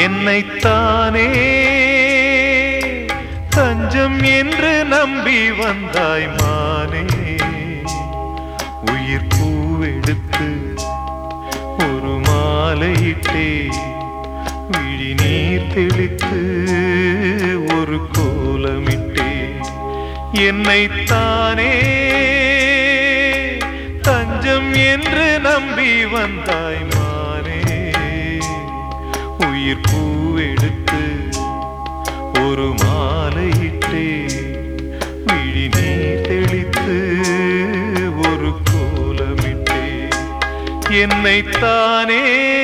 என்னைத்தானே தஞ்சம் என்று நம்பி வந்தாய் மானே உயிர் பூவெடுத்து ஒரு மாலையிட்டே விழி நீர் தெளித்து ஒரு கோலமிட்டே என்னைத்தானே தஞ்சம் என்று நம்பி வந்தாய் மானே உயிர் பூவெடுத்து ஒரு மாலையிட்டே விழி நீர் தெளித்து ஒரு கோலமிட்டே என்னைத்தானே